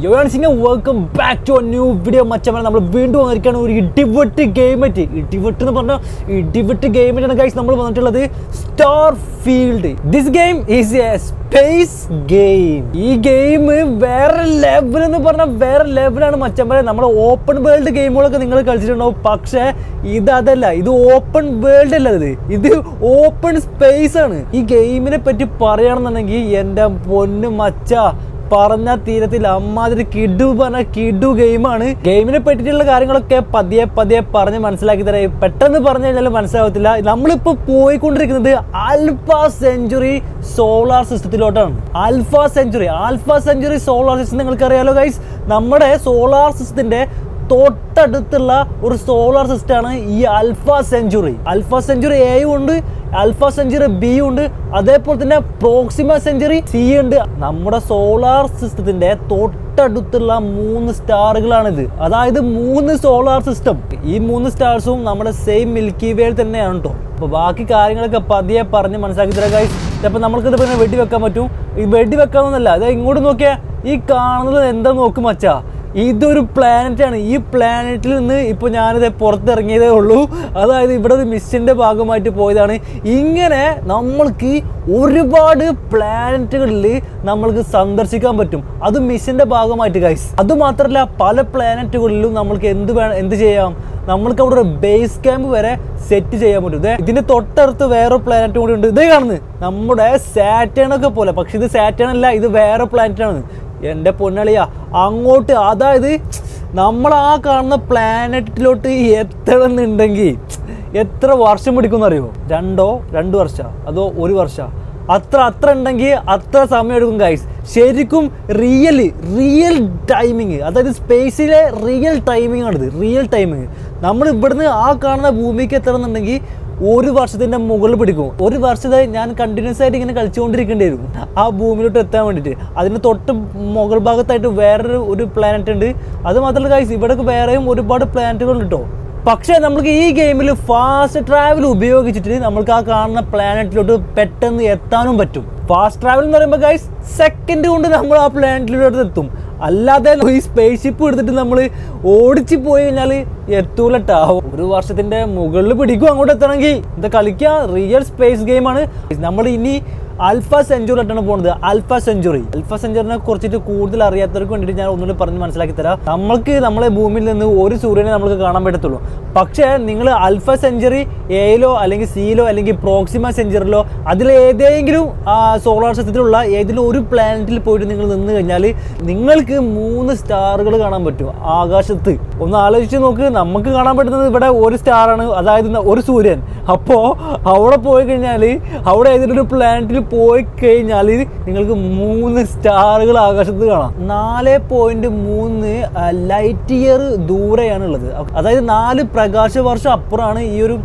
യോൺ സിംഗ് welcome back to new video മച്ചമ്മ നമ്മൾ വീണ്ടും വന്നിരിക്കുകയാണ് ഒരു ഇടിവെട്ട് ഗെയിമറ്റ് ഇടിവെട്ട് എന്ന് പറഞ്ഞാൽ ഇടിവെട്ട് ഗെയിമിലാണ് ഗൈസ് നമ്മൾ വന്നിട്ടുള്ളത് Starfield this game is a space game ഈ ഗെയിം വേറെ ലെവൽ എന്ന് പറഞ്ഞാൽ വേറെ ലെവലാണ് മച്ചമ്മ നമ്മൾ ഓപ്പൺ വേൾഡ് ഗെയിമുകളൊക്കെ നിങ്ങൾ കളിച്ചിട്ടുണ്ടാവും പക്ഷേ ഇത് അതല്ല ഇത് ഓപ്പൺ വേൾഡ് അല്ല ഇത് ഇത് ഓപ്പൺ സ്പേസ് ആണ് ഈ ഗെയിമിനെ പറ്റി പറയുകയാണെന്നുണ്ടെങ്കിൽ എൻ്റെ പൊന്ന് മച്ച പറഞ്ഞ തീരത്തിൽ അമ്മാതിരി കിഡു പറഞ്ഞ കിഡു ഗെയിമാണ് ഗെയിമിനെ പറ്റിയിട്ടുള്ള കാര്യങ്ങളൊക്കെ പതിയെ പതിയെ പറഞ്ഞ് മനസ്സിലാക്കി തരാം പെട്ടെന്ന് പറഞ്ഞു കഴിഞ്ഞാൽ മനസ്സിലാവത്തില്ല നമ്മളിപ്പോ പോയിക്കൊണ്ടിരിക്കുന്നത് ആൽഫ സെഞ്ചുറി സോളാർ സിസ്റ്റത്തിലോട്ടാണ് alpha century alpha century solar system നിങ്ങൾക്ക് അറിയാലോ ഗൈസ് നമ്മുടെ സോളാർ സിസ്റ്റത്തിന്റെ തൊട്ടടുത്തുള്ള ഒരു സോളാർ സിസ്റ്റം ആണ് ഈ അൽഫ സെഞ്ചുറി അൽഫ സെഞ്ചുറി എയും ഉണ്ട് അൽഫ സെഞ്ചുറി ബി ഉണ്ട് അതേപോലെ തന്നെ പ്രോക്സിമ സെഞ്ചുറി സി ഉണ്ട് നമ്മുടെ സോളാർ സിസ്റ്റത്തിന്റെ തൊട്ടടുത്തുള്ള മൂന്ന് സ്റ്റാറുകളാണിത് അതായത് മൂന്ന് സോളാർ സിസ്റ്റം ഈ മൂന്ന് സ്റ്റാർസും നമ്മുടെ സെയിം മിൽക്കി വേയിൽ തന്നെയാണ് കേട്ടോ അപ്പൊ ബാക്കി കാര്യങ്ങളൊക്കെ പതിയെ പറഞ്ഞ് മനസ്സിലാക്കി തരാം ഗൈസ് ചിലപ്പോൾ നമ്മൾക്കിത് പിന്നെ വെടി വെക്കാൻ പറ്റും ഈ വെടി വെക്കാമെന്നല്ല അത് ഇങ്ങോട്ട് നോക്കിയാൽ ഈ കാണുന്നത് എന്താ നോക്കും മച്ചാ ഇതൊരു പ്ലാനറ്റ് ആണ് ഈ പ്ലാനറ്റിൽ നിന്ന് ഇപ്പോൾ ഞാനിത് പുറത്തിറങ്ങിയതേ ഉള്ളൂ അതായത് ഇവിടെ ഒരു മിഷൻ്റെ ഭാഗമായിട്ട് പോയതാണ് ഇങ്ങനെ നമ്മൾക്ക് ഒരുപാട് പ്ലാനറ്റുകളിൽ നമ്മൾക്ക് സന്ദർശിക്കാൻ പറ്റും അത് മിഷൻ്റെ ഭാഗമായിട്ട് ഗൈസ് അതുമാത്രമല്ല പല പ്ലാനറ്റുകളിലും നമ്മൾക്ക് എന്ത് വേണം എന്ത് ചെയ്യാം നമ്മൾക്ക് അവിടെ ഒരു ബേസ് ക്യാമ്പ് വരെ സെറ്റ് ചെയ്യാൻ പറ്റും ദേ ഇതിന്റെ തൊട്ടടുത്ത് വേറെ പ്ലാനറ്റ് കൂടി ഉണ്ട് ഇതേ കാണുന്നത് നമ്മുടെ സാറ്റേൺ ഒക്കെ പോലെ പക്ഷെ ഇത് സാറ്റേൺ അല്ല ഇത് വേറെ പ്ലാനറ്റ് ആണ് എൻ്റെ പൊന്നളിയ അങ്ങോട്ട് അതായത് നമ്മൾ ആ കാണുന്ന പ്ലാനറ്റിലോട്ട് എത്തണമെന്നുണ്ടെങ്കിൽ എത്ര വർഷം പിടിക്കുമെന്ന് അറിയോ രണ്ടോ രണ്ട് വർഷം അതോ ഒരു വർഷം അത്ര അത്ര ഉണ്ടെങ്കിൽ അത്ര സമയം എടുക്കും ഗൈസ് ശരിക്കും റിയൽ റിയൽ ടൈമിങ് അതായത് സ്പേസിലെ റിയൽ ടൈമിംഗ് ആണിത് റിയൽ ടൈമിങ് നമ്മൾ ഇവിടുന്ന് ആ കാണുന്ന ഭൂമിക്ക് എത്തണമെന്നുണ്ടെങ്കിൽ ഒരു വർഷത്തിന്റെ മുകളിൽ പിടിക്കും ഒരു വർഷത്തെ ഞാൻ കണ്ടിന്യൂസ് ആയിട്ട് ഇങ്ങനെ കളിച്ചുകൊണ്ടിരിക്കേണ്ടി വരും ആ ഭൂമിയിലോട്ട് എത്താൻ വേണ്ടിയിട്ട് അതിന് തൊട്ട് മുകൾ ഭാഗത്തായിട്ട് വേറൊരു ഒരു പ്ലാനറ്റ് ഉണ്ട് അത് മാത്രമല്ല ഗൈസ് ഇവിടെ വേറെയും ഒരുപാട് പ്ലാനറ്റുകൾ ഉണ്ട് കേട്ടോ പക്ഷേ നമുക്ക് ഈ ഗെയിമിൽ ഫാസ്റ്റ് ട്രാവൽ ഉപയോഗിച്ചിട്ട് നമുക്ക് ആ കാണുന്ന പ്ലാനറ്റിലോട്ട് പെട്ടെന്ന് എത്താനും പറ്റും ഫാസ്റ്റ് ട്രാവൽ എന്ന് പറയുമ്പോൾ ഗൈസ് സെക്കൻഡ് കൊണ്ട് നമ്മൾ ആ പ്ലാനറ്റിലോട്ട് എത്തും അല്ലാതെ ഈ സ്പേസ് ഷിപ്പ് എടുത്തിട്ട് നമ്മൾ ഓടിച്ചു പോയി കഴിഞ്ഞാൽ എത്തൂലട്ടാ ഒരു വർഷത്തിന്റെ മുകളിൽ പിടിക്കും അങ്ങോട്ട് എത്തണമെങ്കിൽ ഇത് കളിക്കുക റിയൽ സ്പേസ് ഗെയിമാണ് നമ്മൾ ഇനി ആൽഫ സെഞ്ചുറിയിട്ടാണ് പോകുന്നത് ആൽഫ സെഞ്ചുറി ആൽഫ സെഞ്ചുറിനെ കുറിച്ചിട്ട് കൂടുതൽ അറിയാത്തവർക്ക് വേണ്ടിയിട്ട് ഞാൻ ഒന്നുകൂടി പറഞ്ഞ് മനസ്സിലാക്കി തരാം നമ്മൾക്ക് നമ്മളെ ഭൂമിയിൽ നിന്ന് ഒരു സൂര്യനെ നമുക്ക് കാണാൻ പറ്റത്തുള്ളൂ പക്ഷേ നിങ്ങൾ ആൽഫ സെഞ്ചുറി എയിലോ അല്ലെങ്കിൽ സിയിലോ അല്ലെങ്കിൽ പ്രോക്സിമ സെഞ്ചുറിയിലോ അതിൽ ഏതെങ്കിലും സോളാർ സിസ്റ്റത്തിലുള്ള ഏതെങ്കിലും ഒരു പ്ലാനറ്റിൽ പോയിട്ട് നിങ്ങൾ നിന്ന് കഴിഞ്ഞാൽ നിങ്ങൾക്ക് മൂന്ന് സ്റ്റാറുകൾ കാണാൻ പറ്റും ആകാശത്ത് ഒന്ന് ആലോചിച്ച് നോക്ക് നമുക്ക് കാണാൻ പറ്റുന്നത് ഇവിടെ ഒരു സ്റ്റാറാണ് അതായത് ഒരു സൂര്യൻ അപ്പോൾ അവിടെ പോയി കഴിഞ്ഞാൽ അവിടെ ഏതെങ്കിലും ഒരു പ്ലാനറ്റിൽ പോയി കഴിഞ്ഞാൽ നിങ്ങൾക്ക് മൂന്ന് സ്റ്റാറുകൾ ആകാശത്ത് കാണാം നാല് പോയിന്റ് മൂന്ന് ലൈറ്റ് ഇയർ ദൂരെയാണ് ഉള്ളത് അതായത് നാല് പ്രകാശ വർഷം അപ്പുറമാണ് ഈ ഒരു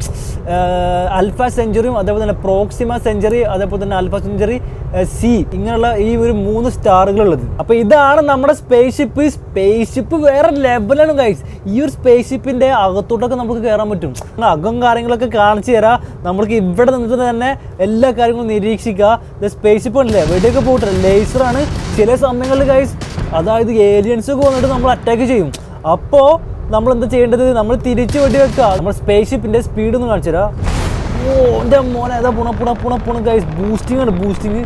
അൽഫ സെഞ്ചുറിയും അതേപോലെ തന്നെ പ്രോക്സിമ സെഞ്ചുറി അതേപോലെ തന്നെ അൽഫ സെഞ്ചുറി സി ഇങ്ങനെയുള്ള ഈ ഒരു മൂന്ന് സ്റ്റാറുകൾ ഉള്ളത് അപ്പൊ ഇതാണ് നമ്മുടെ സ്പേസ് ഷിപ്പ് സ്പേസ് ഷിപ്പ് വേറെ ലെവലാണ് ഗൈസ് ഈ ഒരു സ്പേസ് ഷിപ്പിന്റെ അകത്തോട്ടൊക്കെ നമുക്ക് കയറാൻ പറ്റും അകം കാര്യങ്ങളൊക്കെ കാണിച്ചു തരാം നമ്മൾക്ക് ഇവിടെ നിന്നിട്ട് തന്നെ എല്ലാ കാര്യങ്ങളും നിരീക്ഷിക്കുക സ്പേസ് ഷിപ്പ് ഉണ്ടല്ലേ വെടിയൊക്കെ പോട്ടെ ലേസറാണ് ചില സമയങ്ങളിൽ ഗൈസ് അതായത് ഏലിയൻസ് ഒക്കെ വന്നിട്ട് നമ്മൾ അറ്റാക്ക് ചെയ്യും അപ്പോൾ നമ്മൾ എന്താ ചെയ്യേണ്ടത് നമ്മൾ തിരിച്ചു വെടി വെക്കുക നമ്മൾ സ്പേസ് ഷിപ്പിന്റെ സ്പീഡ് ഒന്ന് കാണിച്ചു തരാം ഓ എൻ്റെ മോനെ ഏതാ പുണ പുണ പുണ പുണ ഗൈസ് ബൂസ്റ്റിംഗ് ആണ് ബൂസ്റ്റിംഗ്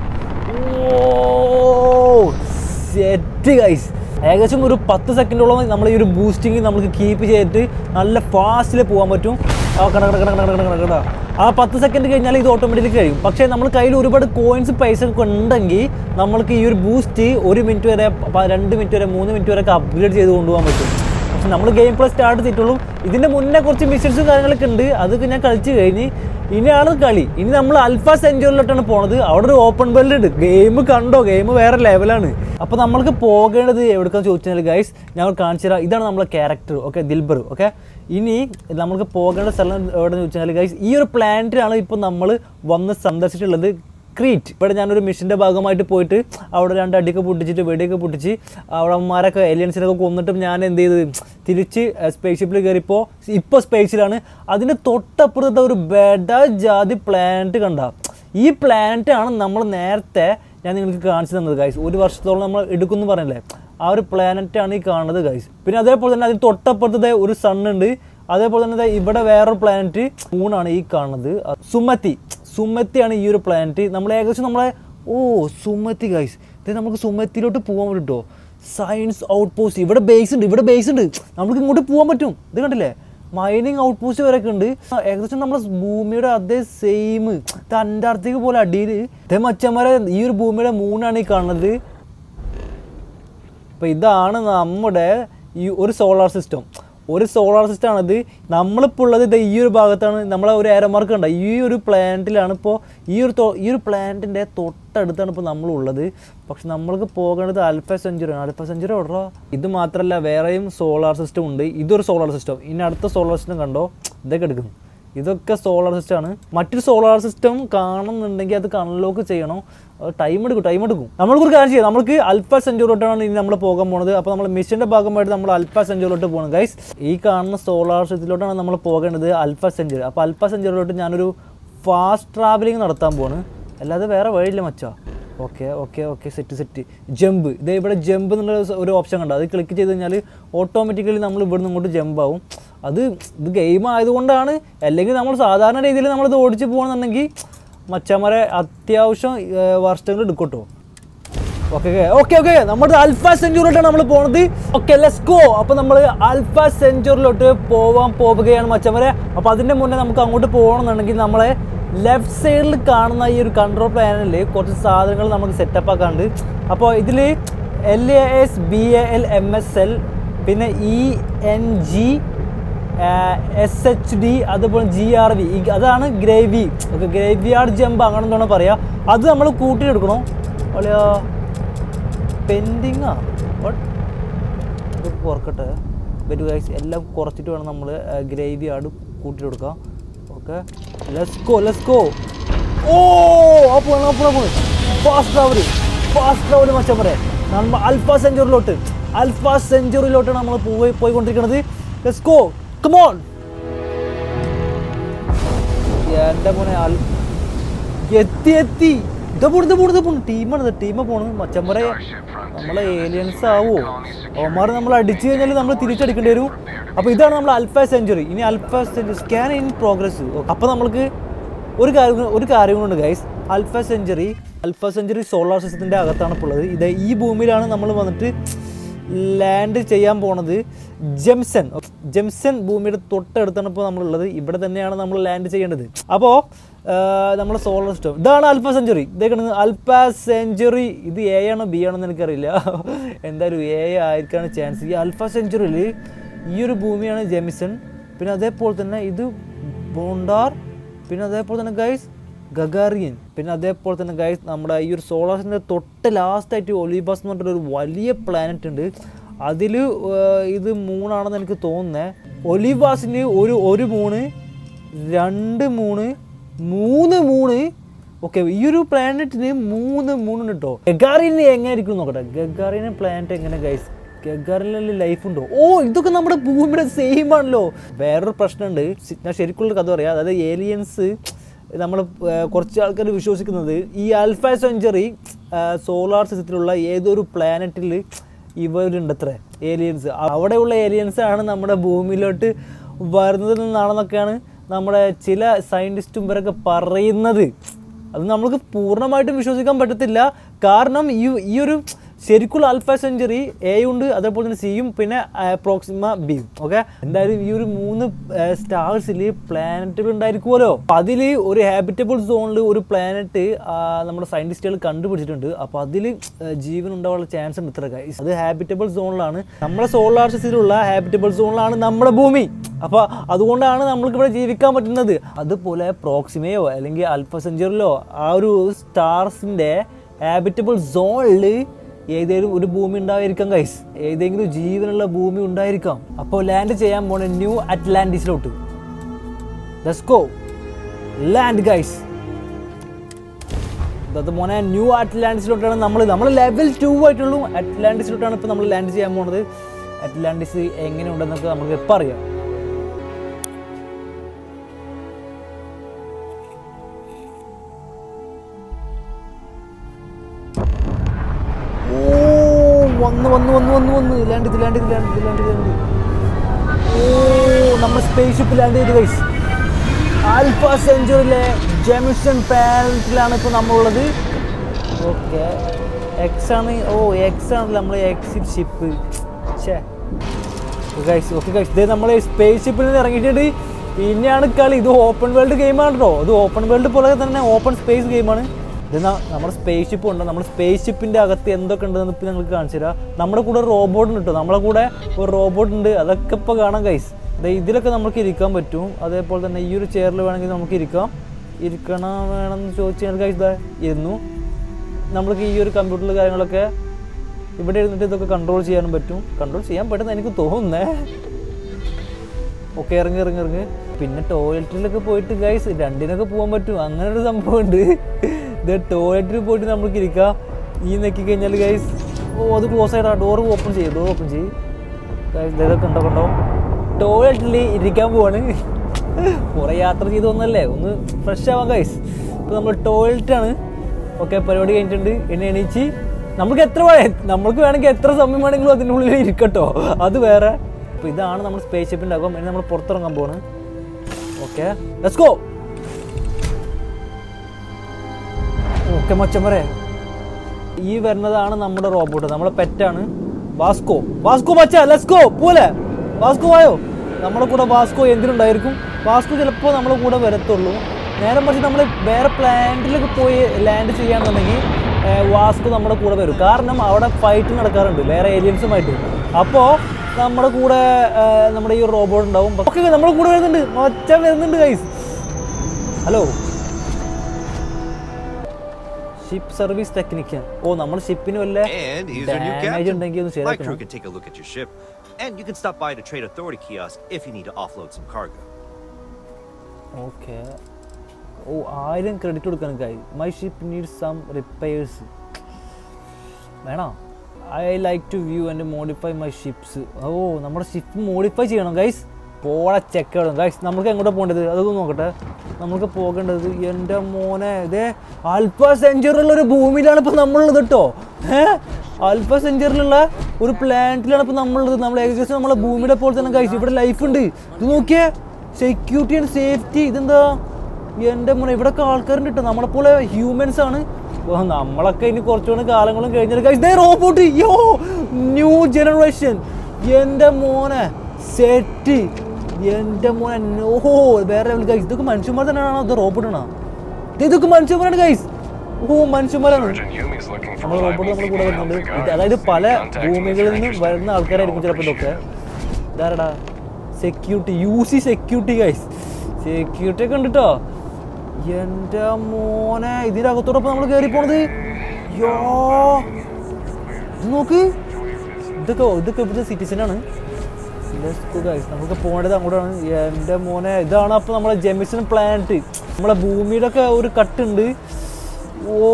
ഓ സെറ്റ് ഗൈസ് ഏകദേശം ഒരു പത്ത് സെക്കൻഡോളം നമ്മൾ ഈ ഒരു ബൂസ്റ്റിംഗ് നമുക്ക് കീപ്പ് ചെയ്തിട്ട് നല്ല ഫാസ്റ്റിൽ പോകാൻ പറ്റും ആ കട കട കട കട കട കട കട ആ പത്ത് സെക്കൻഡ് കഴിഞ്ഞാൽ ഇത് ഓട്ടോമാറ്റിക് കഴിയും പക്ഷേ നമ്മൾ കയ്യിൽ ഒരുപാട് കോയിൻസ് പൈസ ഒക്കെ ഉണ്ടെങ്കിൽ നമ്മൾക്ക് ഈ ഒരു ബൂസ്റ്റ് ഒരു മിനിറ്റ് വരെ പ- രണ്ട് മിനിറ്റ് വരെ മൂന്ന് മിനിറ്റ് വരെ ഒക്കെ അപ്ഗ്രേഡ് ചെയ്ത് കൊണ്ടുപോകാൻ പറ്റും പക്ഷെ നമ്മൾ ഗെയിം പ്ലേ സ്റ്റാർട്ട് ചെയ്തിട്ടുള്ളൂ ഇതിന്റെ മുന്നേ കുറച്ച് മിഷൻസും കാര്യങ്ങളൊക്കെ ഉണ്ട് അതൊക്കെ ഞാൻ കളിച്ച് കഴിഞ്ഞ് ഇനിയാണ് കളി ഇനി നമ്മൾ അൽഫ സെഞ്ചുറിയിലോട്ടാണ് പോണത് അവിടെ ഒരു ഓപ്പൺ വേൾഡ് ഉണ്ട് ഗെയിം കണ്ടോ ഗെയിം വേറെ ലെവലാണ് അപ്പോൾ നമ്മൾക്ക് പോകേണ്ടത് എവിടേക്കാന്ന് ചോദിച്ചാൽ ഗൈസ് ഞങ്ങൾ കാണിച്ചു തരാം ഇതാണ് നമ്മളെ ക്യാരക്ടർ ഓക്കെ ദിൽബർ ഓക്കെ ഇനി നമുക്ക് പോകേണ്ട സ്ഥലം എവിടെയെന്ന് ചോദിച്ചാൽ ഗൈസ് ഈ ഒരു പ്ലാനറ്റിലാണ് ഇപ്പോൾ നമ്മൾ വന്ന് സന്ദർശിച്ചിട്ടുള്ളത് ക്രീറ്റ് ഇവിടെ ഞാനൊരു മിഷൻ്റെ ഭാഗമായിട്ട് പോയിട്ട് അവിടെ രണ്ട് അടിയൊക്കെ പൊട്ടിച്ചിട്ട് വെടിയൊക്കെ പൊട്ടിച്ച് അവിടെ അമ്മമാരൊക്കെ ഏലിയൻസിനൊക്കെ കൊന്നിട്ടും ഞാൻ എന്ത് ചെയ്ത് തിരിച്ച് സ്പേസ് ഷിപ്പിൽ കയറിയപ്പോൾ ഇപ്പോൾ സ്പേസിലാണ് അതിൻ്റെ തൊട്ടപ്പുറത്തെ ഒരു ബെഡ ജാതി പ്ലാനറ്റ് കണ്ട ഈ പ്ലാനറ്റ് ആണ് നമ്മൾ നേരത്തെ ഞാൻ നിങ്ങൾക്ക് കാണിച്ചു തന്നത് ഗൈസ് ഒരു വർഷത്തോളം നമ്മൾ എടുക്കുമെന്ന് പറഞ്ഞല്ലേ ആ ഒരു planet ആണ് ഈ കാണുന്നത് ഗൈസ് പിന്നെ അതേപോലെ തന്നെ അതിന് തൊട്ടപ്പുറത്ത് ദേ ഒരു സൺ ഉണ്ട് അതേപോലെ തന്നെ ദേ ഇവിടെ വേറൊരു പ്ലാനറ്റ് മൂണാണ് ഈ കാണുന്നത് അ- സുമതി സുമത്തിയാണ് ഈ ഒരു പ്ലാനറ്റ് നമ്മൾ ഏകദേശം നമ്മളെ ഓ സുമതി ഗൈസ് ഇത് നമുക്ക് സുമത്തിലോട്ട് പോകാൻ പറ്റും കേട്ടോ സയൻസ് ഔട്ട് പോസ്റ്റ് ഇവിടെ ബേസ് ഉണ്ട് ഇവിടെ ബേസ് ഉണ്ട് നമുക്ക് ഇങ്ങോട്ട് പോകാൻ പറ്റും ഇത് കണ്ടില്ലേ മൈനിങ് ഔട്ട് പോസ്റ്റ് വരെയൊക്കെ ഉണ്ട് ഏകദേശം നമ്മുടെ ഭൂമിയുടെ അതേ സെയിം ഇത് അന്റാർട്ടിക്ക പോലെ അടിയിൽ ഇതേ മച്ചന്മാരെ ഈ ഒരു ഭൂമിയുടെ മൂന്നാണ് ഈ കാണുന്നത് അപ്പോൾ ഇതാണ് നമ്മുടെ ഈ ഒരു സോളാർ സിസ്റ്റം ഒരു സോളാർ സിസ്റ്റം ആണിത് നമ്മളിപ്പോൾ ഉള്ളത് ഇത് ഈ ഒരു ഭാഗത്താണ് നമ്മളെ ഒരു ഏരമാർക്ക് ഉണ്ട് ഈ ഒരു പ്ലാനറ്റിലാണ് ഇപ്പോൾ ഈ ഒരു തോ- ഈ ഒരു പ്ലാനറ്റിൻ്റെ തൊട്ടടുത്താണ് ഇപ്പോൾ നമ്മളുള്ളത് പക്ഷെ നമ്മൾക്ക് പോകേണ്ടത് ആൽഫ സെഞ്ചുറി ആണ് ആൽഫ സെഞ്ചുറി ഓർഡറോ ഇത് മാത്രമല്ല വേറെയും സോളാർ സിസ്റ്റം ഉണ്ട് ഇതൊരു സോളാർ സിസ്റ്റം ഇനി അടുത്ത സോളാർ സിസ്റ്റം കണ്ടോ ഇതൊക്കെ എടുക്കുന്നു ഇതൊക്കെ സോളാർ സിസ്റ്റം ആണ് മറ്റൊരു സോളാർ സിസ്റ്റം കാണുന്നുണ്ടെങ്കിൽ അത് അൺലോക്ക് ചെയ്യണം ടൈം എടുക്കും ടൈം എടുക്കും നമ്മൾക്ക് ഒരു കാര്യം ചെയ്യാം നമുക്ക് അൽഫ സെഞ്ചുറിലോട്ടാണ് ഇനി നമ്മൾ പോകാൻ പോണത് അപ്പോൾ നമ്മൾ മിഷന്റെ ഭാഗമായിട്ട് നമ്മൾ അൽഫ സെഞ്ചുറിലോട്ട് പോകണം ഗൈസ് ഈ കാണുന്ന സോളാർ സിസ്റ്റത്തിലോട്ടാണ് നമ്മൾ പോകേണ്ടത് അൽഫ സെഞ്ചുറി അപ്പോൾ അൽഫ സെഞ്ചുറിലോട്ട് ഞാനൊരു ഫാസ്റ്റ് ട്രാവലിംഗ് നടത്താൻ പോവാണ് അല്ലാതെ വേറെ വഴിയില്ല മച്ചാ okay okay okay set set jump ഇതേ ഇവിടെ ജമ്പ് എന്നുള്ള ഒരു ഓപ്ഷൻ കണ്ടോ അത് ക്ലിക്ക് ചെയ്ത് കഴിഞ്ഞാൽ ഓട്ടോമാറ്റിക്കലി നമ്മൾ ഇവിടുന്ന് ഇങ്ങോട്ട് ജമ്പ് ആവും അത് ഇത് ഗെയിം ആയതുകൊണ്ടാണ് അല്ലെങ്കിൽ നമ്മൾ സാധാരണ രീതിയിൽ നമ്മളിത് ഓടിച്ച് പോകണമെന്നുണ്ടെങ്കിൽ മച്ചന്മാരെ അത്യാവശ്യം വർഷങ്ങൾ എടുക്കട്ടോ ഓക്കെ ഓക്കെ ഓക്കെ നമ്മുടെ അൽഫ സെഞ്ചുറിലോട്ടാണ് നമ്മൾ പോണത് ഓക്കെ ലെറ്റ്സ് ഗോ അപ്പോൾ നമ്മൾ അൽഫ സെഞ്ചുറിലോട്ട് പോവാൻ പോവുകയാണ് മച്ചന്മാരെ അപ്പോൾ അതിൻ്റെ മുന്നേ നമുക്ക് അങ്ങോട്ട് പോകണമെന്നുണ്ടെങ്കിൽ നമ്മളെ ലെഫ്റ്റ് സൈഡിൽ കാണുന്ന ഈ ഒരു കൺട്രോൾ പ്ലാനിൽ കുറച്ച് സാധനങ്ങൾ നമുക്ക് സെറ്റപ്പ് ആക്കാണ്ട് അപ്പോൾ ഇതിൽ L A S B A L M S L പിന്നെ E N G S H D അതുപോലെ ജി ആർ വി അതാണ് ഗ്രേവി ഓക്കെ ഗ്രേവി ആർഡ് ജമ്പ് അങ്ങനെ എന്താണ് പറയുക അത് നമ്മൾ കൂട്ടിയെടുക്കണോ അല്ലയോ പെൻഡിങ്ങാ ഇത് കുറക്കട്ടെ വരൂ ഗൈസ് എല്ലാം കുറച്ചിട്ട് വേണം നമ്മൾ ഗ്രേവി ആട് കൂട്ടി കൊടുക്കാം ഓക്കെ ലെസ്കോ ലെസ്കോ ഓ ആ പോണ ആ പോണ ഫാസ്റ്റ് ട്രാവൽ ഫാസ്റ്റ് ട്രാവൽ മച്ചാൻ പറയാം നമ്മൾ അൽഫ സെഞ്ചുറിലോട്ട് അൽഫ സെഞ്ചുറിയിലോട്ടാണ് നമ്മൾ പോയി പോയിക്കൊണ്ടിരിക്കുന്നത് ലെസ്കോ കമോൺ എൻ്റെ മോനെ അൽ എത്തി എത്തി ഇതാ പോണു ഇതാ പോണു ഇതാ പോണു ടീമാണ് ടീമ പോണു മച്ചമ്പറെ നമ്മളെ ഏലിയൻസ് ആവോ അവന്മാർ നമ്മൾ അടിച്ചു കഴിഞ്ഞാൽ നമ്മൾ തിരിച്ചടിക്കേണ്ടി വരും അപ്പോൾ ഇതാണ് നമ്മൾ അൽഫ സെഞ്ചുറി ഇനി alpha century scan in progress അപ്പോൾ നമ്മൾക്ക് ഒരു കാര്യം ഒരു കാര്യം കൊണ്ട് guys alpha century alpha century solar സിസ്റ്റത്തിൻ്റെ അകത്താണ് ഇപ്പോൾ ഉള്ളത് ഇത് ഈ ഭൂമിയിലാണ് നമ്മൾ വന്നിട്ട് ലാൻഡ് ചെയ്യാൻ പോണത് ജംസൺ ജംസൺ ഭൂമിയുടെ തൊട്ടടുത്താണ് ഇപ്പോൾ നമ്മളുള്ളത് ഇവിടെ തന്നെയാണ് നമ്മൾ ലാൻഡ് ചെയ്യേണ്ടത് അപ്പോൾ നമ്മുടെ സോളർ സിസ്റ്റം ഇതാണ് അൽഫ സെഞ്ചുറി ഇതേ കാണുന്നത് അൽഫ സെഞ്ചുറി ഇത് എ ആണോ ബി ആണോ എന്ന് എനിക്കറിയില്ല എന്തായാലും എ ആയിരിക്കാണ് ചാൻസ് ഈ അൽഫ സെഞ്ചുറിയിൽ ഈ ഒരു ഭൂമിയാണ് ജെമിസൺ പിന്നെ അതേപോലെ തന്നെ ഇത് ബോണ്ടാർ പിന്നെ അതേപോലെ തന്നെ ഗൈസ് ഗഗാറിയൻ പിന്നെ അതേപോലെ തന്നെ ഗൈസ് നമ്മുടെ ഈ ഒരു സോളാർ സിസ്റ്റത്തിൻ്റെ തൊട്ട് ലാസ്റ്റായിട്ട് ഒലിബസ് എന്ന് പറഞ്ഞിട്ടൊരു വലിയ പ്ലാനറ്റ് ഉണ്ട് അതിൽ ഇത് മൂണാണെന്ന് എനിക്ക് തോന്നുന്നത് ഒലിവാസിന് ഒരു ഒരു മൂണ് രണ്ട് മൂണ് മൂന്ന് മൂണ് ഓക്കെ ഈ ഒരു പ്ലാനറ്റിന് മൂന്ന് മൂന്നുണ്ട് കേട്ടോ ഗഗാറിന് എങ്ങനെ ഇരിക്കും നോക്കട്ടെ ഗഗാറിന് പ്ലാനറ്റ് എങ്ങനെ ഗൈസ് ഗഗാറിനിൽ ലൈഫ് ഉണ്ടോ ഓ ഇതൊക്കെ നമ്മുടെ ഭൂമിയുടെ സെയിം ആണല്ലോ വേറൊരു പ്രശ്നമുണ്ട് സി- ഞാൻ ശരിക്കുള്ള കഥ പറയാം അതായത് ഏലിയൻസ് നമ്മൾ കുറച്ച് ആൾക്കാർ വിശ്വസിക്കുന്നത് ഈ ആൽഫ സെഞ്ചുറി സോളാർ സിസ്റ്റത്തിലുള്ള ഏതൊരു പ്ലാനറ്റിൽ ഇവരുണ്ട് അത്ര ഏലിയൻസ് അവിടെയുള്ള ഏലിയൻസ് ആണ് നമ്മുടെ ഭൂമിയിലോട്ട് വരുന്നത് എന്നാണെന്നൊക്കെയാണ് നമ്മുടെ ചില സയൻറ്റിസ്റ്റും ഇവരൊക്കെ പറയുന്നത് അത് നമുക്ക് പൂർണ്ണമായിട്ടും വിശ്വസിക്കാൻ പറ്റത്തില്ല കാരണം ഈ ഈ ഒരു ശരിക്കുള്ള ആൽഫ സെഞ്ചുറി എ ഉണ്ട് അതേപോലെ തന്നെ സിയും പിന്നെ പ്രോക്സിമ ബിയും ഓക്കെ എന്തായാലും ഈ ഒരു മൂന്ന് സ്റ്റാർസിൽ പ്ലാനറ്റുകൾ ഉണ്ടായിരിക്കുമല്ലോ അതിൽ ഒരു ഹാബിറ്റബിൾ സോണിൽ ഒരു പ്ലാനറ്റ് നമ്മുടെ സയന്റിസ്റ്റുകൾ കണ്ടുപിടിച്ചിട്ടുണ്ട് അപ്പോൾ അതിൽ ജീവൻ ഉണ്ടാവാനുള്ള ചാൻസ് ഉണ്ട് ഇത്ര guys. അത് ഹാബിറ്റബിൾ സോണിലാണ് നമ്മുടെ സോളാർ സിസ്റ്റത്തിലുള്ള ഹാബിറ്റബിൾ സോണിലാണ് നമ്മുടെ ഭൂമി അപ്പോൾ അതുകൊണ്ടാണ് നമ്മൾക്ക് ഇവിടെ ജീവിക്കാൻ പറ്റുന്നത് അതുപോലെ പ്രോക്സിമയോ അല്ലെങ്കിൽ അൽഫ സെഞ്ചുറിലോ ആ ഒരു സ്റ്റാർസിൻ്റെ ഹാബിറ്റബിൾ സോണിൽ ഏതെങ്കിലും ഒരു ഭൂമി ഉണ്ടായിരിക്കാം ഗൈസ് ഏതെങ്കിലും ജീവനുള്ള ഭൂമി ഉണ്ടായിരിക്കാം അപ്പോൾ ലാൻഡ് ചെയ്യാൻ പോണ ന്യൂ അറ്റ്ലാന്റിസിലോട്ട് ഗോ ലാൻഡ് ഗൈസ് അത് മോനെ ന്യൂ അറ്റ്ലാന്റിസിലോട്ടാണ് നമ്മൾ നമ്മൾ ലെവൽ ടു ആയിട്ടുള്ളൂ അറ്റ്ലാന്റിസിലോട്ടാണ് ഇപ്പോൾ നമ്മൾ ലാൻഡ് ചെയ്യാൻ പോണത് അറ്റ്ലാന്റിസ് എങ്ങനെയുണ്ടെന്നൊക്കെ നമുക്ക് എപ്പോൾ അറിയാം ഓ വന്നു വന്നു വന്നു വന്നു വന്നു ലാൻഡ് ചെയ്ത് ലാൻഡ് ചെയ്ത് ലാൻഡ് ചെയ്ത് ലാൻഡ് ചെയ്ത് ലാൻഡ് ചെയ്ത് ഓ നമ്മൾ സ്പേസ് ഷിപ്പ് ലാൻഡ് ചെയ്ത് ഗൈസ് ആൽഫ സെഞ്ചുറിയിലെ ജെമിസൺ പാലറ്റിലാണ് ഇപ്പോൾ നമ്മളുള്ളത് ഓക്കെ എക്സ് ആണ് ഓ എക്സ് ആണല്ലോ നമ്മൾ എക്സിറ്റ് ഷിപ്പ് ഛേ ഗൈസ് ഓക്കെ ഗൈസ് ഇത് നമ്മൾ സ്പേസ് ഷിപ്പിൽ നിന്ന് ഇറങ്ങിയിട്ടുണ്ട് പിന്നെയാണ് കളി ഇത് ഓപ്പൺ വേൾഡ് ഗെയിമാണ് കേട്ടോ ഇത് ഓപ്പൺ വേൾഡ് പോലെ തന്നെ ഓപ്പൺ സ്പേസ് ഗെയിമാണ് ഇത് ന- നമ്മുടെ സ്പേസ് ഷിപ്പ് ഉണ്ട് നമ്മുടെ സ്പേസ് ഷിപ്പിൻ്റെ അകത്ത് എന്തൊക്കെ ഉണ്ടെന്ന് ഇപ്പം നിങ്ങൾക്ക് കാണിച്ചു തരാം നമ്മുടെ കൂടെ റോബോട്ട് ഉണ്ട് കേട്ടോ നമ്മളെ കൂടെ ഒരു റോബോട്ട് ഉണ്ട് അതൊക്കെ ഇപ്പോൾ കാണാം ഗൈസ് ഇതിലൊക്കെ നമുക്ക് ഇരിക്കാൻ പറ്റും അതേപോലെ തന്നെ ഈ ഒരു ചെയറിൽ വേണമെങ്കിൽ നമുക്ക് ഇരിക്കാം ഇരിക്കണം വേണമെന്ന് ചോദിച്ചു കഴിഞ്ഞാൽ ഗൈസ് ഇതാ ഇരുന്നു നമ്മൾക്ക് ഈ ഒരു കമ്പ്യൂട്ടറിൽ കാര്യങ്ങളൊക്കെ ഇവിടെ ഇരുന്നിട്ട് ഇതൊക്കെ കൺട്രോൾ ചെയ്യാനും പറ്റും കൺട്രോൾ ചെയ്യാൻ പറ്റുന്ന എനിക്ക് തോന്നുന്നേ ഓക്കെ ഇറങ്ങി ഇറങ്ങി ഇറങ്ങി പിന്നെ ടോയ്ലറ്റിലൊക്കെ പോയിട്ട് ഗൈസ് രണ്ടിനൊക്കെ പോകാൻ പറ്റും അങ്ങനെ ഒരു സംഭവം ഉണ്ട് ഇത് ടോയ്ലറ്റിൽ പോയിട്ട് നമുക്ക് ഇരിക്കാം ഈ നെക്കി കഴിഞ്ഞാൽ ഗൈസ് ഓ അത് ക്ലോസ് ആയിട്ടാ ഡോർ ഓപ്പൺ ചെയ്യും ഡോർ ഓപ്പൺ ചെയ്യും ഗൈസ് ഇതൊക്കെ ഉണ്ടോ കണ്ടോ ടോയ്ലറ്റിൽ ഇരിക്കാൻ പോവാണ് കുറേ യാത്ര ചെയ്ത് വന്നല്ലേ ഒന്ന് ഫ്രഷ് ആവാം ഗൈസ് ഇപ്പോൾ നമ്മൾ ടോയ്ലറ്റാണ് ഓക്കെ പരിപാടി കഴിഞ്ഞിട്ടുണ്ട് എന്നെ എണീച്ച് നമുക്ക് എത്ര വേ- നമ്മൾക്ക് വേണമെങ്കിൽ എത്ര സമയം വേണമെങ്കിലും അതിൻ്റെ ഉള്ളിൽ ഇരിക്കട്ടോ അത് വേറെ അപ്പോൾ ഇതാണ് നമ്മൾ സ്പേസ് ഷിപ്പിൻ്റെ അകം ഇനി നമ്മൾ പുറത്തിറങ്ങാൻ പോവാണ് ഓക്കെ ലെറ്റ്സ് ഗോ ഓക്കെ മച്ചമ്മരെ ഈ വരുന്നതാണ് നമ്മുടെ റോബോട്ട് നമ്മളെ പെറ്റാണ് വാസ്കോ വാസ്കോ മച്ച ലെറ്റ്സ് ഗോ പോലെ വാസ്കോ വായോ നമ്മുടെ കൂടെ വാസ്കോ എന്തിനുണ്ടായിരിക്കും വാസ്കോ ചിലപ്പോൾ നമ്മുടെ കൂടെ വരത്തുള്ളൂ നേരെ മറിച്ച് നമ്മൾ വേറെ പ്ലാന്റിലൊക്കെ പോയി ലാൻഡ് ചെയ്യാന്നുണ്ടെങ്കിൽ ഏഹ്, വാസ്കോ നമ്മുടെ കൂടെ വരും കാരണം അവിടെ ഫൈറ്റ് നടക്കാറുണ്ട് വേറെ ഏലിയൻസുമായിട്ട് അപ്പോൾ നമ്മുടെ കൂടെ ഏഹ്, നമ്മുടെ ഈ റോബോട്ട് ഉണ്ടാവും ഓക്കെ നമ്മുടെ കൂടെ വരുന്നുണ്ട് മച്ച വരുന്നുണ്ട് guys hello ship service technician ഓ നമ്മൾ ഷിപ്പിന് വല്ല And he's your new damage ഉണ്ടെങ്കിൽ captain. ഒന്ന് My crew ശരിയാക്കണം can take a look at your ship, and you can stop by the Trade Authority kiosk if you need to offload some cargo. Okay ഓ ആയിരം credit കൊടുക്കാൻ കായി my ship need some repairs വേണോ I like to view and modify my ships ഓ നമ്മുടെ ship modify ചെയ്യണം guys പോളെ check ഇടണം ഗൈസ് നമുക്ക് എങ്ങോട്ടാണ് പോകേണ്ടത് അതൊന്ന് നോക്കട്ടെ നമുക്ക് പോകേണ്ടത് എൻ്റെ മോനെ ഇതേ ആൽഫ സെഞ്ചുറിയുള്ള ഒരു ഭൂമിയിലാണ് ഇപ്പോൾ നമ്മളുള്ളത് കേട്ടോ ഏഹ് ആൽഫ സെഞ്ചുറിലുള്ള ഒരു പ്ലാനറ്റിലാണ് ഇപ്പോൾ നമ്മളുള്ളത് നമ്മൾ ഏകദേശം നമ്മളെ ഭൂമിയുടെ പോലെ തന്നെ ഗൈസ് ഇവിടെ ലൈഫ് ഉണ്ട് ഇത് നോക്കിയേ സെക്യൂരിറ്റി ആൻഡ് സേഫ്റ്റി ഇതെന്താ എൻ്റെ മോനെ ഇവിടെയൊക്കെ ആൾക്കാരുണ്ട് കേട്ടോ നമ്മളെപ്പോലെ ഹ്യൂമൻസ് ആണ് ഓ, നമ്മളൊക്കെ ഇനി കുറച്ചുകൂടെ കാലങ്ങളും കഴിഞ്ഞാൽ റോബോട്ട് യോ ന്യൂ ജനറേഷൻ എൻ്റെ മോനെ സെറ്റ് എൻ്റെ മോനെ ഓഹോ വേറെ ലെവൽ ഗൈസ് ഇതൊക്കെ മനുഷ്യന്മാർ തന്നെയാണോ ഇത് റോബോട്ടാണോ ഇതൊക്കെ മനുഷ്യന്മാരാണ് ഗൈസ് ഓ മനുഷ്യന്മാരാണ് Sergeant Yumi's looking for നമ്മൾ റോബോട്ട് reliable നമ്മുടെ കൂടെ fuel to help വരുന്നുണ്ട് the ഇത് guards. അതായത് പല Contacting the ഭൂമികളിൽ നിന്ന് Treasury വരുന്ന Station ആൾക്കാരായിരിക്കും ചിലപ്പോൾ Operation. ഇതൊക്കെ ഇതാരടാ security you see security guys security ഒക്കെ ഉണ്ട് കേട്ടോ എൻ്റെ മോനെ ഇതിൻ്റെ അകത്തോടൊപ്പം നമ്മൾ കയറി പോണത് യോ ഇത് നോക്ക് ഇതൊക്കെ ഇതൊക്കെ ഇവിടുത്തെ സിറ്റിസനാണ് ഗൈസ് നമുക്ക് പോകേണ്ടത് അങ്ങോട്ടാണ് എൻ്റെ മോനെ ഇതാണ് അപ്പോൾ നമ്മളെ ജെമിസൺ പ്ലാനറ്റ് നമ്മളെ ഭൂമിയുടെ ഒക്കെ ഒരു കട്ടുണ്ട് ഓ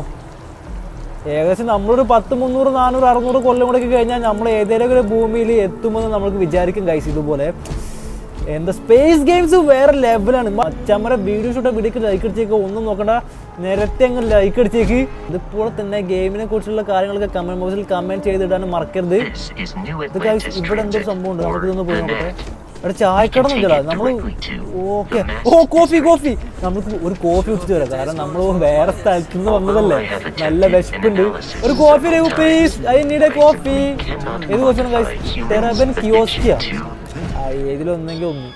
ഏകദേശം നമ്മളൊരു പത്ത് മുന്നൂറ് നാനൂറ് അറുന്നൂറ് കൊല്ലം കൂടെ ഒക്കെ കഴിഞ്ഞാൽ നമ്മൾ ഏതെങ്കിലും ഒരു ഭൂമിയിൽ എത്തുമെന്ന് നമുക്ക് വിചാരിക്കും ഗൈസ് ഇതുപോലെ എന്താ സ്പേസ് ഗെയിംസ് വേറെ ലെവലാണ് അച്ചമ്മരെ വീഡിയോ ഷൂട്ട് വീഡിയോക്ക് ലൈക്ക് അടിച്ചേക്ക് ഒന്നും നോക്കണ്ട നേരത്തെ അങ്ങ് ലൈക്ക് അടിച്ചേക്ക് ഇതുപോലെ തന്നെ ഗെയിമിനെ കുറിച്ചുള്ള കാര്യങ്ങളൊക്കെ കമന്റ് ബോക്സിൽ കമന്റ് ചെയ്തിടാനും മറക്കരുത് This is New ഇത് ഗൈസ് Atlantis ഇവിടെ എന്തൊരു Transit, സംഭവം ഉണ്ട് or നമുക്കിതൊന്ന് പോയി the നോക്കട്ടെ net. ഇവിടെ ചായക്കട നോക്കിയതാ നമ്മൾ ഓക്കെ ഓ കോഫി കോഫി നമുക്ക് ഒരു കോഫി കുടിച്ചിട്ട് വരാം കാരണം നമ്മൾ വേറെ സ്ഥലത്ത് നിന്ന് വന്നതല്ലേ നല്ല വിശപ്പുണ്ട് ഒരു coffee Raghu please I need a coffee ഏത് കോഫിയാണ് ഗൈസ് ടെറബൻ കിയോസ്കിയാ ഏതിലൊന്നെങ്കിൽ ഒന്ന്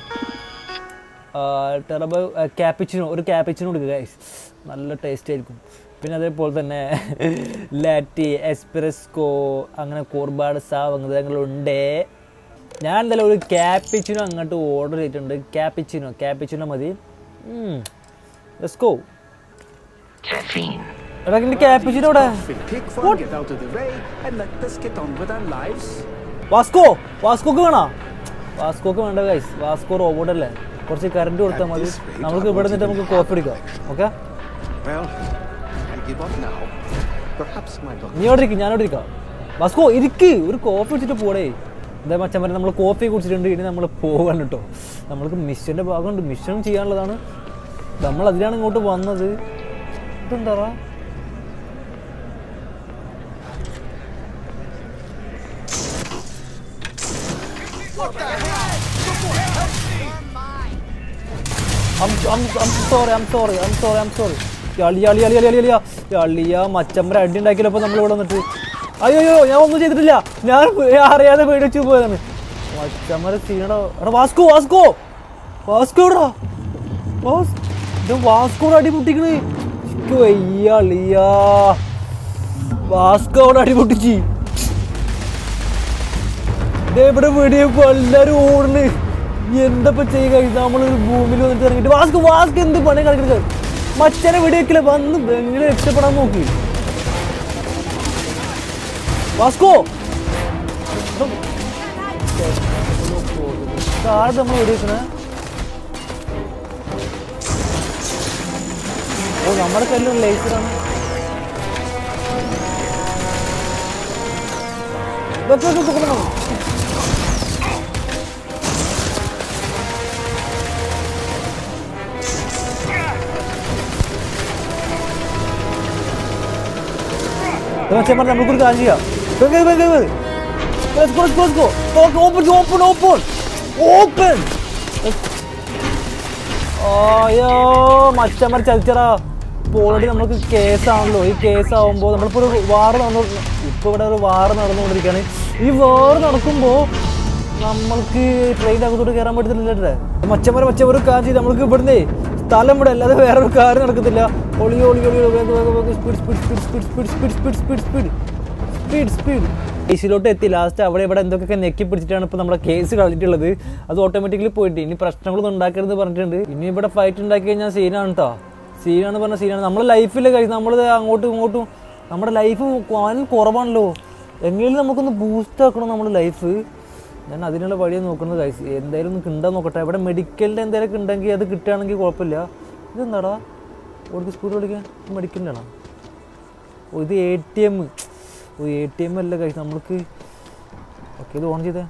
ടെറബ ക്യാപ്പിച്ചിനോ ഒരു ക്യാപ്പിച്ചിനോ കൊടുക്കുക ഗൈസ് നല്ല ടേസ്റ്റ് ആയിരിക്കും പിന്നെ അതേപോലെ തന്നെ ലാറ്റി എസ്പ്രസ്കോ അങ്ങനെ ഒരുപാട് സാധനങ്ങളുണ്ട് ഞാൻ എന്തായാലും ഒരു ക്യാപ്പിച്ചിനോ അങ്ങോട്ട് ഓർഡർ ചെയ്തിട്ടുണ്ട് ക്യാപ്പിച്ചിനോ ക്യാപ്പിച്ചിനോ മതി ലെസ്കോ Caffeine. എടാ എൻ്റെ ക്യാപ്പിച്ചിനോ ഇവിടെ Pick one, get out of the way, and let us get on with our lives. Vasco വാസ്കോക്ക് വേണോ വാസ്കോക്ക് വേണ്ട ഗൈസ് വാസ്കോ റോബോട്ട് അല്ലേ കുറച്ച് കറണ്ട് കൊടുത്താൽ മതി നമുക്ക് ഇവിടെ നിന്നിട്ട് നമുക്ക് കോഫി എടുക്കാം okay Well, I give up now. Perhaps my luck. നീ അവിടെ ഇരിക്കും ഞാനവിടെ ഇരിക്കാം വാസ്കോ ഇരിക്ക് ഒരു കോഫി കുടിച്ചിട്ട് പോടേ എന്താ മച്ചാൻ പറഞ്ഞാൽ നമ്മൾ കോഫി കുടിച്ചിട്ടുണ്ട് ഇനി നമ്മൾ പോകാൻ കേട്ടോ നമ്മൾക്ക് മിഷൻ്റെ ഭാഗമുണ്ട് മിഷൻ ചെയ്യാനുള്ളതാണ് നമ്മൾ അതിലാണ് ഇങ്ങോട്ട് വന്നത് ഇതെന്താ I'm, I'm, I'm sorry, I'm sorry, I'm sorry, I'm sorry. അളിയ അളിയ അളിയ അളിയ അളിയ അളിയ മച്ചമ്പര അടി ഉണ്ടാക്കിയല്ലോ നമ്മൾ ഇവിടെ വന്നിട്ട് അയ്യോ അയ്യോ ഞാൻ ഒന്നും ചെയ്തിട്ടില്ല ഞാൻ പേ- അറിയാതെ പേടിച്ചു പോയതാണ് മച്ചമ്മര സീനടാ എടാ വാസ്കോ വാസ്കോ വാസ്കോ എടാ വാസ് ഇത് വാസ്കോടെ അടി പൊട്ടിക്കണേ എനിക്ക് വയ്യ അളിയ വാസ്കോ അവിടെ അടി പൊട്ടിച്ച് ദേ ഇവിടെ വെടിയപ്പോ എല്ലാരും ഓടുന്നു എന്തപ്പോ ചെയ്യുക നമ്മളൊരു ഭൂമിയിൽ വന്നിട്ട് ഇറങ്ങിട്ട് വാസ്ക് വാസ്ക് എന്ത് പണി കളിക്കുന്നത് മച്ചനെ വെടിവെക്കില്ല വന്ന് എങ്ങനെ രക്ഷപ്പെടാൻ നോക്കി വാസ്കോ ആര് നമ്മൾ വെടിവെക്കണേ ഓ നമ്മുടെ കയ്യിലൊരു ലേസറാണ് വെക്ക് വെക്ക് വെക്ക് വെക്ക്. മച്ചൻ പറഞ്ഞ നമുക്കൊരു കാര്യം ചെയ്യാം വെക്ക് വെക്ക് വെക്ക് വെക്ക്. Let's go, let's go, let's go. Open, open, open, open. Open. അയ്യോ മച്ചമ്മർ ചതിച്ചടാ ഇപ്പോൾ ഓൾറെഡി നമുക്ക് കേസാണല്ലോ ഈ കേസ് ആവുമ്പോൾ നമ്മളിപ്പോൾ ഒരു വാറ് നടന്നു ഇപ്പോൾ ഇവിടെ ഒരു വാറ് നടന്നുകൊണ്ടിരിക്കുകയാണ് ഈ വാറ് നടക്കുമ്പോൾ നമ്മൾക്ക് ട്രെയിൻ അകത്തോട്ട് കയറാൻ പറ്റത്തില്ല മച്ചമ്മര മച്ചമ്മര കാര്യം ചെയ്ത് നമ്മൾക്ക് ഇവിടുന്ന് സ്ഥലം ഇവിടെ അല്ലാതെ വേറൊരു കാര്യം നടക്കത്തില്ല ഒളി ഒളി ഒളി വേഗം വേഗം വേഗം speed speed speed speed speed speed speed speed speed speed കേസിലോട്ട് എത്തി ലാസ്റ്റ് അവിടെ ഇവിടെ എന്തൊക്കെ നെക്കി പിടിച്ചിട്ടാണ് ഇപ്പോൾ നമ്മുടെ കേസ് കളഞ്ഞിട്ടുള്ളത് അത് ഓട്ടോമാറ്റിക്കലി പോയിട്ട് ഇനി പ്രശ്നങ്ങളൊന്നും ഉണ്ടാക്കരുത് പറഞ്ഞിട്ടുണ്ട് ഇനി ഇവിടെ ഫൈറ്റ് ഉണ്ടാക്കി കഴിഞ്ഞാൽ സീനാണ് കേട്ടോ സീനാണ് പറഞ്ഞ സീനാണ് നമ്മുടെ ലൈഫിൽ കഴിച്ച് നമ്മൾ അങ്ങോട്ടും ഇങ്ങോട്ടും നമ്മുടെ ലൈഫ് വൻ കുറവാണല്ലോ എങ്ങനെയും നമുക്കൊന്ന് ബൂസ്റ്റ് ആക്കണം നമ്മുടെ ലൈഫ് ഞാൻ അതിനുള്ള വഴിയാണ് നോക്കുന്നത് കഴിച്ച് എന്തായാലും ഒന്ന് കിണ്ടാൻ നോക്കട്ടെ ഇവിടെ മെഡിക്കലിൻ്റെ എന്തെങ്കിലും ഉണ്ടെങ്കിൽ അത് കിട്ടുകയാണെങ്കിൽ കുഴപ്പമില്ല ഇതെന്താടാ ഓർക്ക് സ്പീഡ് പഠിക്കാൻ മെഡിക്കലിൻ്റെ ആണോ ഓ ഇത് എ ടി എം ഓ എ ടി എം അല്ല കഴിച്ച് നമ്മൾക്ക് ഓക്കെ ഇത് ഓൺ ചെയ്തേ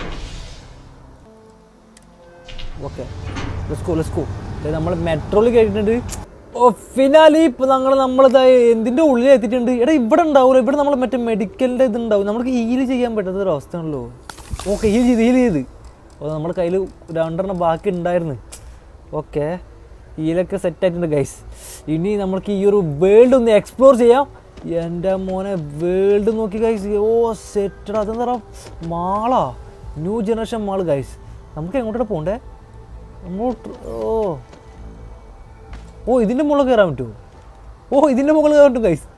ഓക്കെ ലെസ്കോ ലെസ്കോ നമ്മൾ മെട്രോയിൽ കേട്ടിട്ടുണ്ട് ഓ ഫിനാലി ഇപ്പൊ ഞങ്ങൾ നമ്മളിതാ എന്തിന്റെ ഉള്ളിൽ എത്തിയിട്ടുണ്ട് എടാ ഇവിടെ ഉണ്ടാവില്ല ഇവിടെ നമ്മൾ മറ്റേ മെഡിക്കലിന്റെ ഇത് ഉണ്ടാവും നമുക്ക് ഹീൽ ചെയ്യാൻ പറ്റാത്ത ഒരു അവസ്ഥയാണല്ലോ ഓക്കെ ഹീൽ ചെയ്ത് ഹീൽ ചെയ്ത് ഓ നമ്മുടെ കയ്യിൽ രണ്ടെണ്ണം ബാക്കി ഉണ്ടായിരുന്നു ഓക്കെ ഹീലൊക്കെ സെറ്റ് ആയിട്ടുണ്ട് ഗൈസ് ഇനി നമ്മൾക്ക് ഈ ഒരു വേൾഡ് ഒന്ന് എക്സ്പ്ലോർ ചെയ്യാം എൻ്റെ മോനെ വേൾഡ് നോക്കി ഗൈസ് ഓ സെറ്റഡ് അതെന്താ പറയാ മാളാ ന്യൂ ജനറേഷൻ മാൾ ഗൈസ് നമുക്ക് എങ്ങോട്ടാണ് പോകണ്ടേ അങ്ങോട്ട് ഓ ഓ ഇതിൻ്റെ മുകളിൽ കയറാൻ പറ്റുമോ ഓ ഇതിൻ്റെ മുകളിൽ കയറാൻ പറ്റും ഗൈസ്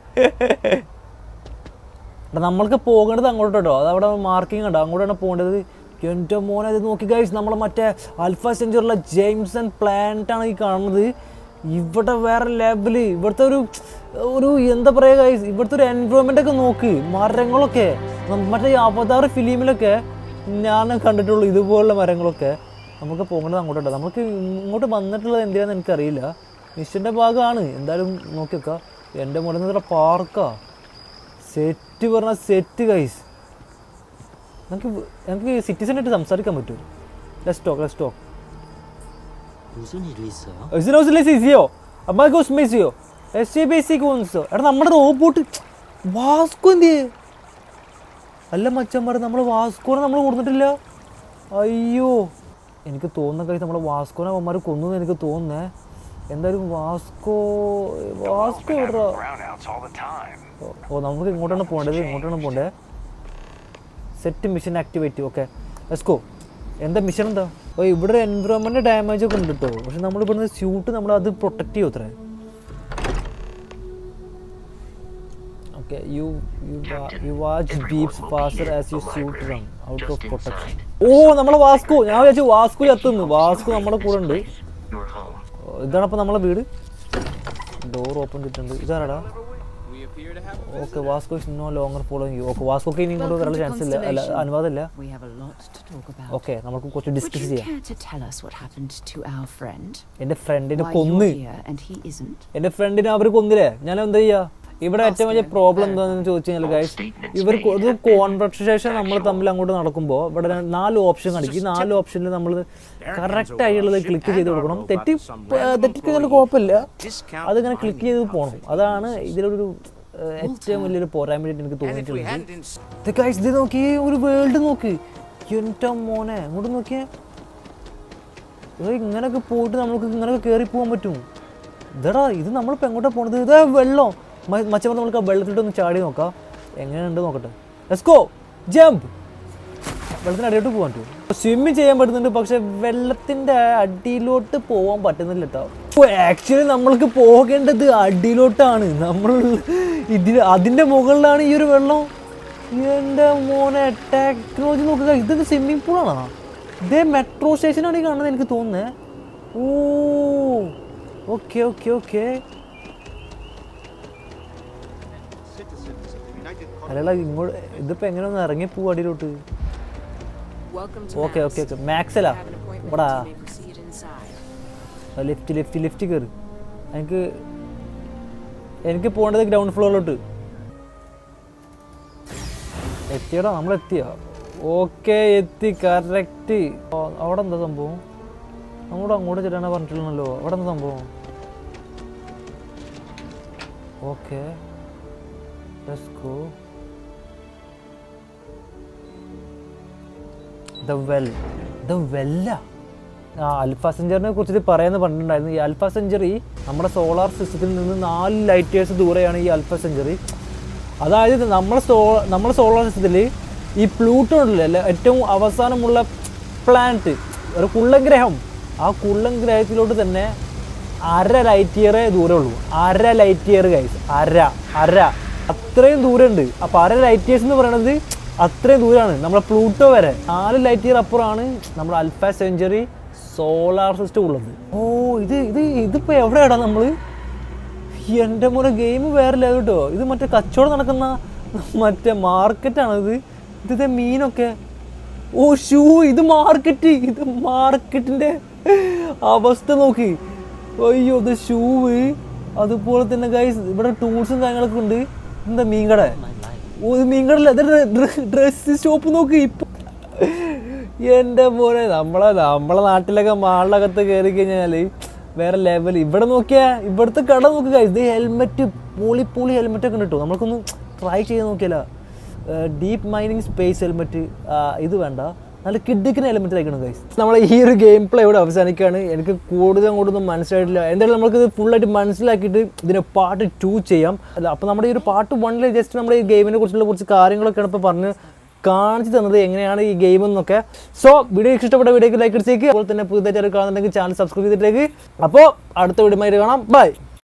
എടാ നമ്മൾക്ക് പോകേണ്ടത് അങ്ങോട്ട് കേട്ടോ അത് അവിടെ മാർക്കിംഗ് ഉണ്ടോ അങ്ങോട്ടാണ് പോകേണ്ടത് എൻ്റെ മോനെ ഇത് നോക്കി ഗൈസ് നമ്മൾ മറ്റേ അൽഫ സെഞ്ചുറിയിലെ ജെയിംസ് ആൻഡ് പ്ലാനറ്റ് ആണ് ഈ കാണുന്നത് ഇവിടെ വേറെ ലെവല് ഇവിടുത്തെ ഒരു ഒരു എന്താ പറയുക ഗൈസ് ഇവിടുത്തെ ഒരു എൻവയോൺമെൻ്റ് ഒക്കെ നോക്ക് മരങ്ങളൊക്കെ നം- മറ്റേ ഈ അവതാർ ഫിലിമിലൊക്കെ ഞാൻ കണ്ടിട്ടുള്ളൂ ഇതുപോലുള്ള മരങ്ങളൊക്കെ നമുക്ക് പോകേണ്ടത് അങ്ങോട്ടുണ്ടോ നമുക്ക് ഇങ്ങോട്ട് വന്നിട്ടുള്ളത് എന്തിനാന്ന് എനിക്കറിയില്ല മിഷൻ്റെ ഭാഗമാണ് എന്തായാലും നോക്കി വെക്കാം എൻ്റെ മുകളിൽ പാർക്കാ സെറ്റ് പറഞ്ഞ സെറ്റ് ഗൈസ് നമുക്ക് വ- നമുക്ക് സിറ്റിസനായിട്ട് സംസാരിക്കാൻ പറ്റുമോ ലെസ് ടോക്ക് ലെസ് ടോക്ക് 무슨 일이 있어요? ഇതിനോ അമ്മാക്കോസ് മെസ്സിയോ എസ് എ ബേസിക് വന്നോ എടാ നമ്മുടെ റോബോട്ട് വാസ്കോ എന്ത് ചെയ്യേ? അല്ല മച്ചന്മാർ നമ്മൾ വാസ്കോനെ നമ്മൾ കൊടുത്തിട്ടില്ല അയ്യോ എനിക്ക് തോന്നുന്ന കാര്യം നമ്മളെ വാസ്കോനെ അവന്മാർ കൊന്നു എന്ന് എനിക്ക് തോന്നുന്നേ എന്തായാലും വാസ്കോ വാസ്കോ എവിടെടാ? ഓ, ഓ നമുക്ക് ഇങ്ങോട്ടാണ് പോകേണ്ടത് ഇങ്ങോട്ടാണ് പോകേണ്ടത് set mission activate okay let's go എന്താ മിഷൻ എന്താ ഓ ഇവിടെ എൻവിറോൺമെന്റ് ഡാമേജ് ഒക്കെ ഉണ്ട് കേട്ടോ പക്ഷെ നമ്മൾ ഇവിടുന്ന് സ്യൂട്ട് നമ്മൾ അത് പ്രൊട്ടക്ട് ചെയ്യും അത്രേ okay you you you watch beeps faster as you suit run out of protection ഓ നമ്മളെ വാസ്കോ ഞാൻ വിചാരിച്ചു വാസ്കോ ചത്തുന്നു വാസ്കോ നമ്മുടെ കൂടെ ഉണ്ട് Your home. ഓ, ഇതാണ് അപ്പോൾ നമ്മളെ വീട് ഡോർ ഓപ്പൺ ചെയ്തിട്ടുണ്ട് ഇതാരാടാ okay Vasco is no longer following you okay വാസ്കോക്ക് ഇനി ഇങ്ങോട്ട് വരാനുള്ള ചാൻസ് ഇല്ല അല്ല അനുവാദമില്ല We have a lot to talk about. Okay നമുക്ക് കുറച്ച് Would ഡിസ്കസ് you ചെയ്യാം care to tell us what happened to our friend? എൻ്റെ ഫ്രണ്ടിനെ Why കൊന്ന് you're here and he isn't? എൻ്റെ ഫ്രണ്ടിനെ അവർ കൊന്നില്ലേ ഞാൻ എന്താ ചെയ്യാ ഇവിടെ ഏറ്റവും വലിയ പ്രോബ്ലം എന്താണെന്ന് ചോദിച്ചു കഴിഞ്ഞാൽ ഗൈസ് ഇവർ ഒരു കോൺവെർസേഷൻ നമ്മൾ തമ്മിൽ അങ്ങോട്ട് നടക്കുമ്പോൾ ഇവിടെ രണ്ട് നാല് ഓപ്ഷൻ കാണിക്കും ഈ നാല് ഓപ്ഷനിൽ നമ്മൾ കറക്റ്റ് ആയിട്ടുള്ളത് ക്ലിക്ക് ചെയ്ത് കൊടുക്കണം തെറ്റി തെറ്റിക്കഴിഞ്ഞാൽ കുഴപ്പമില്ല അതിങ്ങനെ ക്ലിക്ക് ചെയ്ത് പോകണം അതാണ് ഇതിലൊരു ഏഹ്, ഏറ്റവും വലിയൊരു പോരായ്മയായിട്ട് എനിക്ക് തോന്നിയിട്ടുള്ളത് ഇത് guys, ഇത് നോക്കി ഒരു വേൾഡ് നോക്ക് എൻ്റെ മോനെ ഇങ്ങോട്ട് നോക്കിയേ ഇത് ഇങ്ങനെയൊക്കെ പോയിട്ട് നമ്മൾക്ക് ഇങ്ങനെയൊക്കെ കയറി പോകാൻ പറ്റും ഇതടാ ഇത് നമ്മളിപ്പോൾ എങ്ങോട്ടാണ് പോണത് ഇതാ വെള്ളം മച്ചമ്മ നമുക്ക് ആ വെള്ളത്തിലിട്ടൊന്ന് ചാടി നോക്കാം എങ്ങനെയുണ്ട് നോക്കട്ടെ ലെസ്കോ ജമ്പ് വെള്ളത്തിന് അടിയോട്ട് പോകാൻ പറ്റും സ്വിമ്മിങ് ചെയ്യാൻ പറ്റുന്നുണ്ട് പക്ഷെ വെള്ളത്തിന്റെ അടിയിലോട്ട് പോകാൻ പറ്റുന്നില്ല കേട്ടോ ആക്ച്വലി നമ്മൾക്ക് പോകേണ്ടത് അടിയിലോട്ടാണ് നമ്മൾ ഇതിന് അതിന്റെ മുകളിലാണ് ഈ ഒരു വെള്ളം എൻ്റെ മോനെ ടെക്നോളജി നോക്കുക ഇതൊക്കെ സ്വിമ്മിംഗ് പൂളാണോ ഇതേ മെട്രോ സ്റ്റേഷനാണ് ഈ കാണുന്നത് എനിക്ക് തോന്നുന്നത് ഓ okay okay okay Citizens of the United അല്ലല്ല ഇങ്ങോട്ട് ഇതിപ്പോൾ എങ്ങനെ ഒന്ന് ഇറങ്ങി പോവും അടിയിലോട്ട് Welcome to okay okay Mast. Okay മാക്സലാ Have an appointment. ഇവിടെ You may proceed inside. Lift lift lift കയറി എനിക്ക് എനിക്ക് പോകേണ്ടത് ഗ്രൗണ്ട് ഫ്ലോറിലോട്ട് എത്തിയടാ നമ്മൾ എത്തിയോ ഓക്കെ എത്തി കറക്റ്റ് അവിടെ എന്താ സംഭവം അങ്ങോട്ട് അങ്ങോട്ട് ചെല്ലാനാ പറഞ്ഞിട്ടുള്ളല്ലോ അവിടെ എന്താ സംഭവം okay go the well the വെല്ല ആ അൽഫ സെഞ്ചറിനെ കുറിച്ചിട്ട് പറയാന്ന് പറഞ്ഞിട്ടുണ്ടായിരുന്നു ഈ അൽഫ സെഞ്ചറി നമ്മുടെ സോളാർ സിസ്റ്റത്തിൽ നിന്ന് നാല് ലൈറ്റേഴ്സ് ദൂരെയാണ് ഈ അൽഫ സെഞ്ചറി അതായത് നമ്മളെ സോ നമ്മുടെ സോളാർ സിസ്റ്റത്തിൽ ഈ പ്ലൂട്ടോ ഉണ്ടല്ലോ ഏറ്റവും അവസാനമുള്ള പ്ലാനറ്റ് ഒരു കുള്ളഗ്രഹം ആ കുള്ളൻ ഗ്രഹത്തിലോട്ട് തന്നെ അര ലൈറ്റ് ഇയറേ ദൂരമുള്ളൂ അര ലൈറ്റ് ഇയർ ഗൈസ് അര അര അത്രയും ദൂരമുണ്ട് അപ്പോൾ അര ലൈറ്റ് ഇയേഴ്സ് എന്ന് പറയുന്നത് അത്രയും ദൂരമാണ് നമ്മുടെ പ്ലൂട്ടോ വരെ നാല് ലൈറ്റ് ഇയർ അപ്പുറമാണ് നമ്മുടെ അൽഫ സെഞ്ചുറി സോളാർ സിസ്റ്റം ഉള്ളത് ഓ ഇത് ഇത് ഇതിപ്പോൾ എവിടെയാടാ നമ്മൾ എൻ്റെ മോനെ ഗെയിം വേറെ ലെവൽ കേട്ടോ ഇത് മറ്റേ കച്ചവടം നടക്കുന്ന മറ്റേ മാർക്കറ്റാണ് ഇത് ഇതേ മീനൊക്കെ ഓ ഷൂ ഇത് മാർക്കറ്റ് ഇത് മാർക്കറ്റിന്റെ അവസ്ഥ നോക്കി അയ്യോ ഇത് ഷൂവ് അതുപോലെ തന്നെ ഗൈസ് ഇവിടെ ടൂൾസും കാര്യങ്ങളൊക്കെ ഉണ്ട് എന്താ മീൻകട ഓ ഇത് മീൻകടല്ല ഇത് ഡ്രസ് ഷോപ്പ് നോക്ക് ഇപ്പൊ എൻ്റെ മോനെ നമ്മളെ നമ്മളെ നാട്ടിലൊക്കെ മാളിലകത്ത് കയറി കഴിഞ്ഞാല് വേറെ ലെവൽ ഇവിടെ നോക്കിയാ ഇവിടുത്തെ കട നോക്കുക ഇത് ഹെൽമെറ്റ് പൂളി പൂളി ഹെൽമെറ്റ് ഒക്കെ ഉണ്ട് കേട്ടോ നമ്മൾക്കൊന്ന് ട്രൈ ചെയ്ത് നോക്കിയാലോ ഡീപ്പ് മൈനിങ് സ്പേസ് ഹെൽമെറ്റ് ഇത് വേണ്ട നല്ല കിഡിക്കിന് ഹെൽമെറ്റ് തയ്ക്കണം ഗൈസ് നമ്മളെ ഈ ഒരു ഗെയിം പ്ലേ ഇവിടെ അവസാനിക്കുകയാണ് എനിക്ക് കൂടുതൽ അങ്ങോട്ടൊന്നും മനസ്സിലായിട്ടില്ല എന്തായാലും നമുക്കിത് ഫുള്ളായിട്ട് മനസ്സിലാക്കിയിട്ട് ഇതിനെ പാർട്ട് ടു ചെയ്യാം അല്ല അപ്പോൾ നമ്മുടെ ഈ ഒരു പാർട്ട് വണ്ണിൽ ജസ്റ്റ് നമ്മുടെ ഈ ഗെയിമിനെ കുറിച്ചുള്ള കുറച്ച് കാര്യങ്ങളൊക്കെയാണ് ഇപ്പോൾ പറഞ്ഞ് കാണിച്ചു തന്നത് എങ്ങനെയാണ് ഈ ഗെയിം എന്നൊക്കെ സോ വീഡിയോ ഇഷ്ടപ്പെട്ട വീഡിയോക്ക് ലൈക്ക് അടിച്ചേക്ക് അതുപോലെ തന്നെ പുതുതായിട്ട് കാണുന്നുണ്ടെങ്കിൽ ചാനൽ സബ്സ്ക്രൈബ് ചെയ്തിട്ടേക്ക് അപ്പോൾ അടുത്ത വീഡിയോ കാണാം ബൈ